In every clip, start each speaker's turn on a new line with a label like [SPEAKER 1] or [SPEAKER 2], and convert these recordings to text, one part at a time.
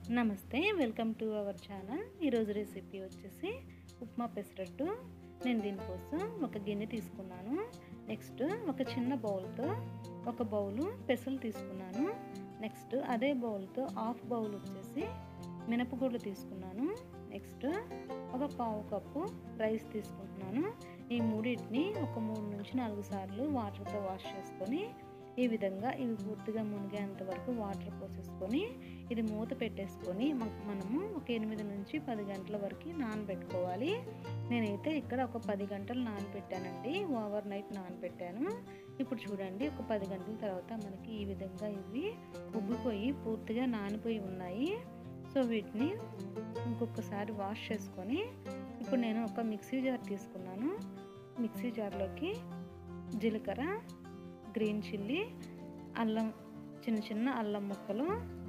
[SPEAKER 1] నమస్తే welcome to our channel ఈరోజు recipe వచ్చేసి ఉప్మా పెసరట్టు నేను దీనికోసం ఒక గిన్నె తీసుకున్నాను నెక్స్ట్ ఒక చిన్న బౌల్తో ఒక బౌలు పెసలు తీసుకున్నాను నెక్స్ట్ అదే బౌల్తో హాఫ్ బౌల్ వచ్చేసి మినపగుళ్ళు తీసుకున్నాను నెక్స్ట్ ఒక పావు కప్పు రైస్ తీసుకుంటున్నాను ఈ మూడింటిని ఒక మూడు నుంచి నాలుగు సార్లు వాటర్తో వాష్ చేసుకొని ఈ విధంగా ఇవి పూర్తిగా మునిగేంత వరకు వాటర్ పోసేసుకొని ఇది మూత పెట్టేసుకొని మ- మనము ఒక ఎనిమిది నుంచి పది గంటల వరకు నానబెట్టుకోవాలి నేనైతే ఇక్కడ ఒక పది గంటలు నానబెట్టానండి ఓవర్ నైట్ నానబెట్టాను ఇప్పుడు చూడండి ఒక పది గంటల తర్వాత మనకి ఈ విధంగా ఇవి ఉబ్బిపోయి పూర్తిగా నానిపోయి ఉన్నాయి సో వీటిని ఇంకొకసారి వాష్ చేసుకొని ఇప్పుడు నేను ఒక మిక్సీ జార్ తీసుకున్నాను మిక్సీ జార్లోకి జీలకర్ర గ్రీన్ చిల్లీ అల్లం చిన్న చిన్న అల్లం ముక్కలు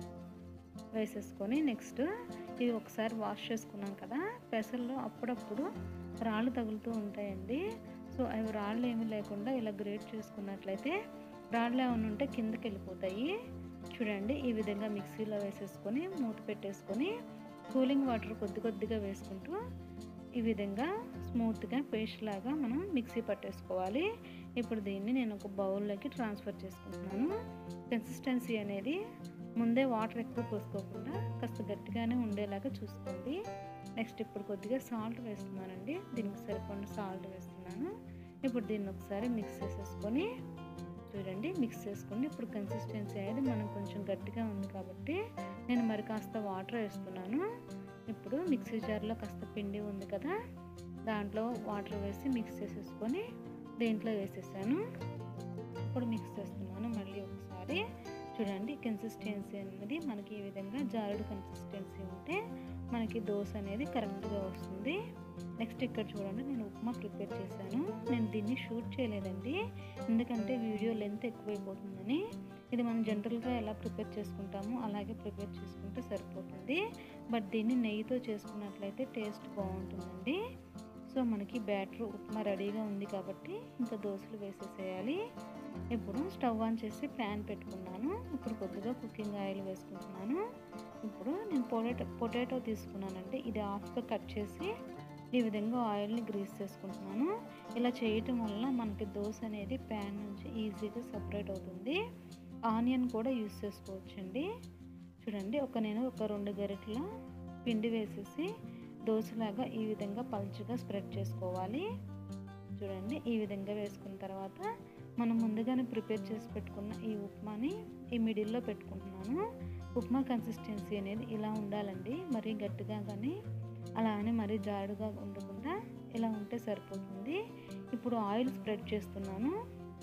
[SPEAKER 1] వేసేసుకొని నెక్స్ట్ ఇది ఒకసారి వాష్ చేసుకున్నాం కదా పెసల్లో అప్పుడప్పుడు రాళ్ళు తగులుతూ ఉంటాయండి సో అవి రాళ్ళు ఏమీ లేకుండా ఇలా గ్రేట్ చేసుకున్నట్లయితే రాళ్ళు ఏమైనా ఉంటే కిందకి వెళ్ళిపోతాయి చూడండి ఈ విధంగా మిక్సీలో వేసేసుకొని మూత పెట్టేసుకొని కూలింగ్ వాటర్ కొద్ది కొద్దిగా వేసుకుంటూ ఈ విధంగా స్మూత్గా పేస్ట్ లాగా మనం మిక్సీ పట్టేసుకోవాలి ఇప్పుడు దీన్ని నేను ఒక బౌల్లోకి ట్రాన్స్ఫర్ చేసుకుంటున్నాను కన్సిస్టెన్సీ అనేది ముందే వాటర్ ఎక్కువ పోసుకోకుండా కాస్త గట్టిగానే ఉండేలాగా చూసుకోండి నెక్స్ట్ ఇప్పుడు కొద్దిగా సాల్ట్ వేస్తున్నానండి దీనికి సరిపడిన సాల్ట్ వేస్తున్నాను ఇప్పుడు దీన్ని ఒకసారి మిక్స్ చేసేసుకొని చూడండి మిక్స్ చేసుకొని ఇప్పుడు కన్సిస్టెన్సీ అనేది మనం కొంచెం గట్టిగా ఉంది కాబట్టి నేను మరి కాస్త వాటర్ వేస్తున్నాను ఇప్పుడు మిక్సీ జార్లో కాస్త పిండి ఉంది కదా దాంట్లో వాటర్ వేసి మిక్స్ చేసేసుకొని దీంట్లో వేసేసాను ఇప్పుడు మిక్స్ చేస్తున్నాను మళ్ళీ ఒకసారి చూడండి కన్సిస్టెన్సీ అనేది మనకి ఈ విధంగా జారుడు కన్సిస్టెన్సీ ఉంటే మనకి దోశ అనేది కరెక్ట్గా వస్తుంది నెక్స్ట్ ఇక్కడ చూడండి నేను ఉప్మా ప్రిపేర్ చేశాను నేను దీన్ని షూట్ చేయలేదండి ఎందుకంటే వీడియో లెంత్ ఎక్కువైపోతుందని ఇది మనం జనరల్గా ఎలా ప్రిపేర్ చేసుకుంటామో అలాగే ప్రిపేర్ చేసుకుంటే సరిపోతుంది బట్ దీన్ని నెయ్యితో చేసుకున్నట్లయితే టేస్ట్ బాగుంటుందండి సో మనకి బ్యాటర్ ఉప్మా రెడీగా ఉంది కాబట్టి ఇంకా దోశలు వేసేసేయాలి ఇప్పుడు స్టవ్ ఆన్ చేసి ప్యాన్ పెట్టుకున్నాను ఇప్పుడు కొద్దిగా కుకింగ్ ఆయిల్ వేసుకుంటున్నాను ఇప్పుడు నేను పొటాటో పొటాటో తీసుకున్నానండి ఇది హాఫ్గా కట్ చేసి ఈ విధంగా ఆయిల్ని గ్రీస్ చేసుకుంటున్నాను ఇలా చేయటం వల్ల మనకి దోశ అనేది ప్యాన్ నుంచి ఈజీగా సపరేట్ అవుతుంది ఆనియన్ కూడా యూస్ చేసుకోవచ్చండి చూడండి ఒక నేను ఒక రెండు గరిటెల పిండి వేసేసి దోశలాగా ఈ విధంగా పలుచగా స్ప్రెడ్ చేసుకోవాలి చూడండి ఈ విధంగా వేసుకున్న తర్వాత మనం ముందుగానే ప్రిపేర్ చేసి పెట్టుకున్న ఈ ఉప్మాని ఈ మిడిల్లో పెట్టుకుంటున్నాను ఉప్మా కన్సిస్టెన్సీ అనేది ఇలా ఉండాలండి మరీ గట్టిగా కానీ అలా అని మరీ జాడుగా ఉండకుండా ఇలా ఉంటే సరిపోతుంది ఇప్పుడు ఆయిల్ స్ప్రెడ్ చేస్తున్నాను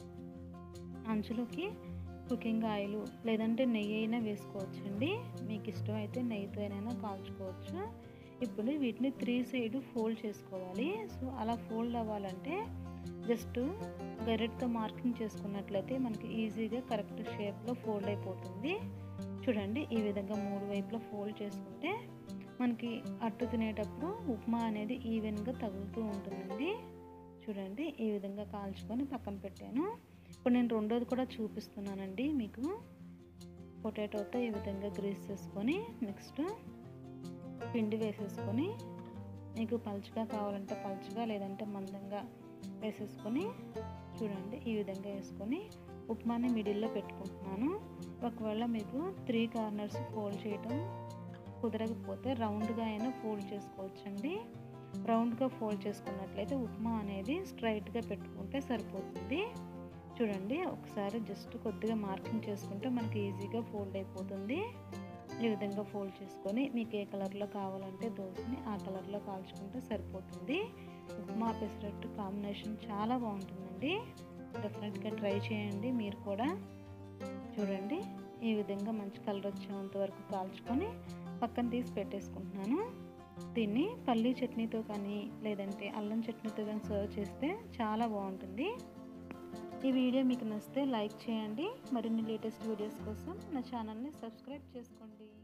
[SPEAKER 1] అంచులోకి కుకింగ్ ఆయిల్ లేదంటే నెయ్యి అయినా వేసుకోవచ్చండి మీకు ఇష్టమైతే నెయ్యితో అయినా కాల్చుకోవచ్చు ఇప్పుడు వీటిని త్రీ సైడ్ ఫోల్డ్ చేసుకోవాలి సో అలా ఫోల్డ్ అవ్వాలంటే జస్ట్ గరెట్తో మార్కింగ్ చేసుకున్నట్లయితే మనకి ఈజీగా కరెక్ట్ షేప్లో ఫోల్డ్ అయిపోతుంది చూడండి ఈ విధంగా మూడు వైపులా ఫోల్డ్ చేసుకుంటే మనకి అట్టు తినేటప్పుడు ఉప్మా అనేది ఈవెన్గా తగులుతూ ఉంటుందండి చూడండి ఈ విధంగా కాల్చుకొని పక్కన పెట్టాను ఇప్పుడు నేను రెండోది కూడా చూపిస్తున్నానండి మీకు పొటాటోతో ఈ విధంగా గ్రీస్ చేసుకొని నెక్స్ట్ పిండి వేసేసుకొని మీకు పలుచగా కావాలంటే పలుచగా లేదంటే మందంగా వేసేసుకొని చూడండి ఈ విధంగా వేసుకొని ఉప్మాని మిడిల్లో పెట్టుకుంటున్నాను ఒకవేళ మీకు త్రీ కార్నర్స్ ఫోల్డ్ చేయటం కుదరకపోతే రౌండ్గా అయినా ఫోల్డ్ చేసుకోవచ్చండి రౌండ్గా ఫోల్డ్ చేసుకున్నట్లయితే ఉప్మా అనేది స్ట్రైట్గా పెట్టుకుంటే సరిపోతుంది చూడండి ఒకసారి జస్ట్ కొద్దిగా మార్కింగ్ చేసుకుంటే మనకి ఈజీగా ఫోల్డ్ అయిపోతుంది ఈ విధంగా ఫోల్డ్ చేసుకొని మీకు ఏ కలర్లో కావాలంటే దోశని ఆ కలర్లో కాల్చుకుంటే సరిపోతుంది ఉప్మా పెసరట్టు కాంబినేషన్ చాలా బాగుంటుందండి డెఫినెట్గా ట్రై చేయండి మీరు కూడా చూడండి ఈ విధంగా మంచి కలర్ వచ్చేంత వరకు కాల్చుకొని పక్కన తీసి పెట్టేసుకుంటున్నాను దీన్ని పల్లీ చట్నీతో కానీ లేదంటే అల్లం చట్నీతో కానీ సర్వ్ చేస్తే చాలా బాగుంటుంది ఈ వీడియో మీకు నచ్చితే లైక్ చేయండి మరిన్ని లేటెస్ట్ వీడియోస్ కోసం నా ఛానల్ని సబ్స్క్రైబ్ చేసుకోండి